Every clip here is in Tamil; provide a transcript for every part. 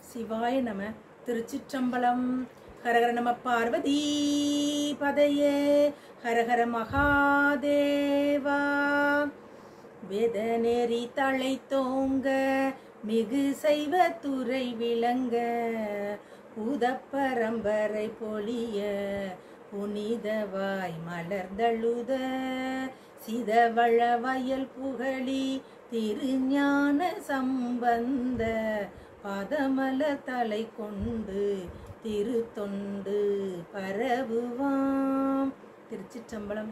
சிவாய நம திருச்சிற்றம்பலம் ஹரஹர நம பார்வதி பதையே ஹரஹர மகாதேவா வேதநெறி தலை தோங்க மிகு செய்வ துறை விளங்க பூதப்பரம்பரை பொலிய புனிதவாய் மலர்ந்தழுத சிதவள வயல் புகழி திருஞான சம்பந்த பதமல தலை கொண்டு திருத்தொண்டு பரவுவாம் திருச்சிற்றம்பலம்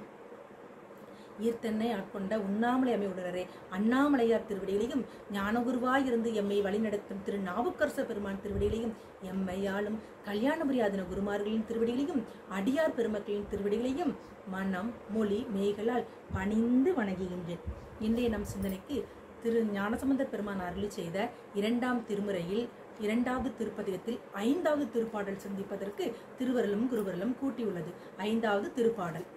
ஈர்த்தன்னை ஆட்கொண்ட உண்ணாமலை அமைவுடனரே அண்ணாமலையார் திருவடிகளையும் ஞானகுருவாய் இருந்து எம்மை வழிநடத்தும் திரு நாவுக்கரச பெருமான் திருவடிகளையும் எம்மையாளும் கல்யாணபுரியாதன குருமார்களின் திருவடிகளையும் அடியார் பெருமக்களின் திருவடிகளையும் மனம் மொழி மெய்களால் பணிந்து வணங்குகின்றேன் இன்றைய நம் சிந்தனைக்கு திரு ஞானசம்பந்த பெருமான் அருளி செய்த இரண்டாம் திருமுறையில் இரண்டாவது திருப்பதிகத்தில் ஐந்தாவது திருப்பாடல் சந்திப்பதற்கு திருவருளும் குருவருளும் கூட்டியுள்ளது ஐந்தாவது திருப்பாடல்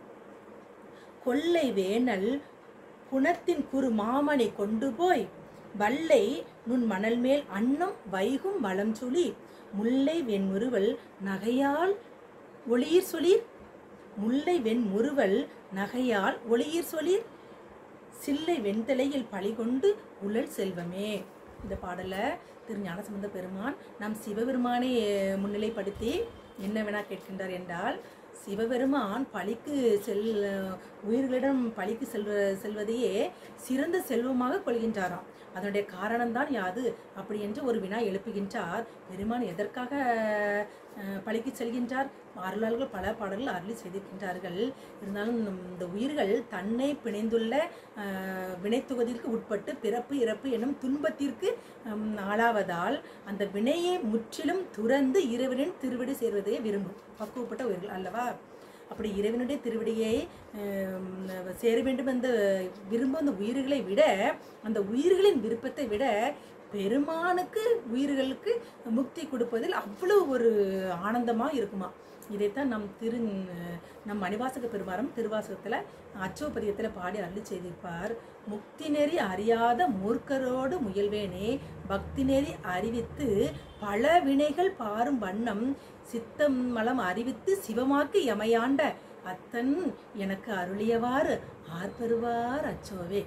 கொள்ளை வேனல் குணத்தின் குறு மாமணி கொண்டு போய் வல்லை நுண் மணல் மேல் அன்னம் வைகும் வளம் சுழி முல்லை வெண்முறுவல் நகையால் ஒளியிர் சொலீர் முல்லை வெண்முறுவல் நகையால் ஒளியிர் சொலீர் சில்லை வெண்தலையில் பழிகொண்டு உழல் செல்வமே இந்த பாடல திரு ஞானசம்பந்த பெருமான் நம் சிவபெருமானை அஹ், முன்னிலைப்படுத்தி என்ன வேணா கேட்கின்றார் என்றால் சிவபெருமான் பழிக்கு செல் உயிர்களிடம் பழிக்கு செல்வ செல்வதையே சிறந்த செல்வமாக கொள்கின்றாராம் அதனுடைய காரணம்தான் யாது அப்படி என்று ஒரு வினா எழுப்புகின்றார் பெருமான் எதற்காக அஹ், பழிக்கு செல்கின்றார் அருளாளர்கள் பல பாடல்கள் அருளி செய்திருக்கின்றார்கள் இருந்தாலும் நம் இந்த உயிர்கள் தன்னை பிணைந்துள்ள அஹ், வினைத்தொகுதிக்கு உட்பட்டு பிறப்பு இறப்பு என்னும் துன்பத்திற்கு ஹம், ஆளாவதால் அந்த வினையை முற்றிலும் துறந்து இறைவனின் திருவடி சேர்வதையே விரும்பும் பக்குவப்பட்ட உயிர்கள் அல்லவா அப்படி இறைவனுடைய திருவடியை ஹம், சேர வேண்டும் அந்த விரும்பும் அந்த உயிர்களை விட அந்த உயிர்களின் விருப்பத்தை விட பெருமானுக்கு உயிர்களுக்கு முக்தி கொடுப்பதில் அவ்வளவு ஒரு ஆனந்தமா இருக்குமா இதைத்தான் நம் திரு நம் மணிவாசக பெருமாறும் திருவாசகத்துல அச்சோபதியத்துல பாடி அருளி செய்திருப்பார் முக்தி நெறி அறியாத மூர்க்கரோடு முயல்வேனே பக்தி நெறி அறிவித்து பல வினைகள் பாரும் வண்ணம் சித்தம் மலம் அறிவித்து சிவமாக்கு எமையாண்ட அத்தன் எனக்கு அருளியவாறு ஆர்ப்பருவார் அச்சோவே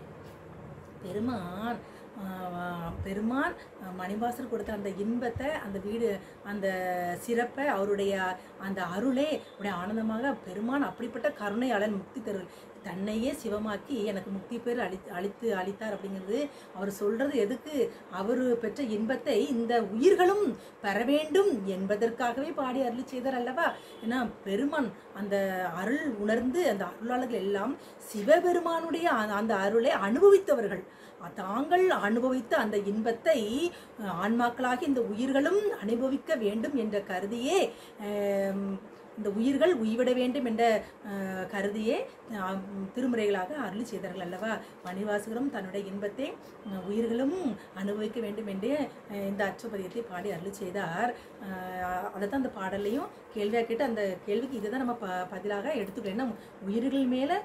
பெருமான் ஆஹ், பெருமான் ஆஹ், மணிவாசர் கொடுத்த அந்த இன்பத்தை அந்த வீடு அந்த சிறப்பை அவருடைய அந்த அருளே அப்படியே ஆனந்தமாக பெருமான் அப்படிப்பட்ட கருணையாளன் முக்தி தருள் தன்னையே சிவமாக்கி எனக்கு முக்தி பேர் அளி அளித்து அளித்தார் அப்படிங்கிறது அவர் சொல்றது எதுக்கு அவர் பெற்ற இன்பத்தை இந்த உயிர்களும் பெற வேண்டும் என்பதற்காகவே பாடி அருளி செய்தார் அல்லவா ஏன்னா பெருமான் அந்த அருள் உணர்ந்து அந்த அருளாளர்கள் எல்லாம் சிவபெருமானுடைய அந்த- அந்த அருளை அனுபவித்தவர்கள் தாங்கள் அனுபவித்த அந்த இன்பத்தை அஹ், ஆன்மாக்களாகி இந்த உயிர்களும் அனுபவிக்க வேண்டும் என்ற கருதியே ஆம், இந்த உயிர்கள் உய்விட வேண்டும் என்ற அஹ், கருதியே ஆம், திருமுறைகளாக அருளி செய்தார்கள் அல்லவா மணிவாசகரும் தன்னுடைய இன்பத்தை அஹ், உயிர்களும் அனுபவிக்க வேண்டும் என்றே அஹ், இந்த அச்சபதியத்தை பாடி அருளி செய்தார் அஹ், அதைத்தான் அந்த பாடலையும் கேள்வியாக கேட்டு அந்த கேள்விக்கு இதை தான் நம்ம ப பதிலாக எடுத்துக்கலாம் ஏன்னா உயிர்கள் மேலே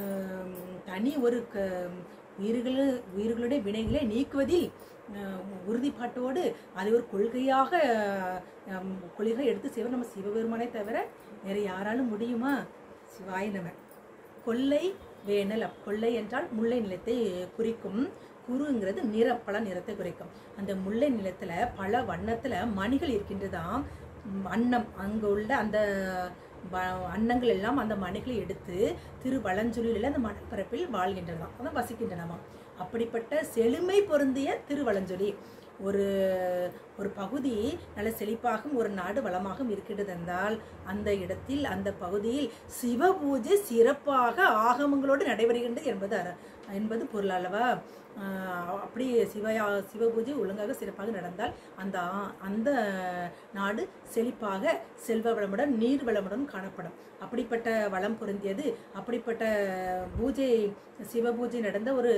தனி ஒரு க உயிர்கள் உயிர்களுடைய வினைகளை நீக்குவதில் அஹ், உறுதிப்பாட்டோடு அதை ஒரு கொள்கையாக அஹ், கொள்கை எடுத்து செய்வது நம்ம சிவபெருமானை தவிர வேற யாராலும் முடியுமா சிவாய நம கொல்லை வேனல் அப் கொல்லை என்றால் முல்லை நிலத்தை குறிக்கும் குருங்கிறது நிறம் பல நிறத்தை குறிக்கும் அந்த முல்லை நிலத்துல பல வண்ணத்துல மணிகள் இருக்கின்றதாம் ம், அன்னம் அங்க உள்ள அந்த வ- அன்னங்கள் எல்லாம் அந்த மணிகளை எடுத்து திருவளஞ்சொலியில் அந்த மணப்பரப்பில் வாழ்கின்றதாம் அதான் வசிக்கின்றனவாம் அப்படிப்பட்ட செழுமை பொருந்திய திருவளஞ்சொலி ஒரு ஒரு பகுதி நல்ல செழிப்பாகவும் ஒரு நாடு வளமாகவும் இருக்கின்றது என்றால் அந்த இடத்தில் அந்த பகுதியில் சிவ பூஜை சிறப்பாக ஆகமங்களோடு நடைபெறுகின்றது என்பது அர- என்பது பொருள் அல்லவா ஆஹ் அப்படி சிவயா சிவ பூஜை ஒழுங்காக சிறப்பாக நடந்தால் அந்த ஆ- அந்த நாடு செழிப்பாக செல்வ வளமுடன் நீர் வளமுடன் காணப்படும் அப்படிப்பட்ட வளம் பொருந்தியது அப்படிப்பட்ட பூஜை சிவ பூஜை நடந்த ஒரு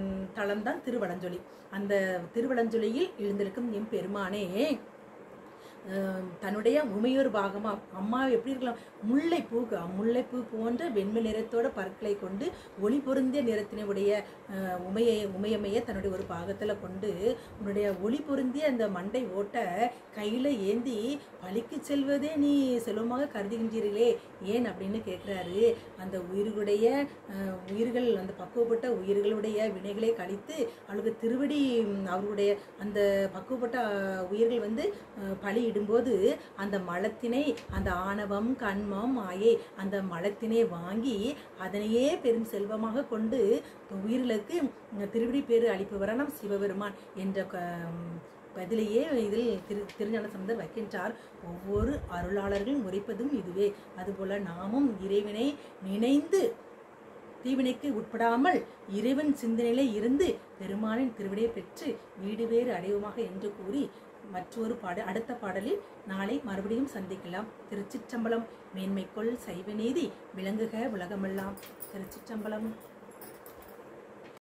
தளம்தான் திருவடஞ்சொலி அந்த திருவடஞ்சொலியில் எழுந்திருக்கும் எம் பெருமானே அஹ், தன்னுடைய உமையொரு பாகமா அம்மா எப்படி இருக்கலாம் முல்லைப்பூ முல்லைப்பூ போன்ற வெண்மை நிறத்தோட பற்களை கொண்டு ஒளி பொருந்திய நிறத்தினுடைய அஹ், உமையை உமையம்மையை தன்னுடைய ஒரு பாகத்துல கொண்டு உன்னுடைய ஒளி பொருந்திய அந்த மண்டை ஓட்ட கையில ஏந்தி பழிக்கு செல்வதே நீ செல்வமாக கருதுகின்றீர்களே ஏன் அப்படின்னு கேட்குறாரு அந்த உயிர்களுடைய அஹ், உயிர்கள் அந்த பக்குவப்பட்ட உயிர்களுடைய வினைகளை கழித்து அவளுக்கு திருவடி ம், அவர்களுடைய அந்த பக்குவப்பட்ட அஹ், உயிர்கள் வந்து அஹ், பலி இடும்போது அந்த மலத்தினை அந்த ஆணவம் கண்மம் மாயை அந்த மலத்தினை வாங்கி அதனையே பெரும் செல்வமாக கொண்டு உயிர்களுக்கு ம், திருவடி பேரு அளிப்பவரான சிவபெருமான் என்ற க- ம், பதிலையே இதில் திரு திருஞான சம்பந்தர் வைக்கின்றார் ஒவ்வொரு அருளாளர்களும் உரைப்பதும் இதுவே அதுபோல நாமும் இறைவனை நினைந்து தீவினைக்கு உட்படாமல் இறைவன் சிந்தனையிலே இருந்து பெருமானின் திருவிடையை பெற்று வீடு வேறு அடைவுமாக என்று கூறி மற்றொரு பாட அடுத்த பாடலில் நாளை மறுபடியும் சந்திக்கலாம் திருச்சிற்றம்பலம் மேன்மைக்குள் சைவ நீதி விளங்குக உலகமெல்லாம் திருச்சிற்றம்பலம்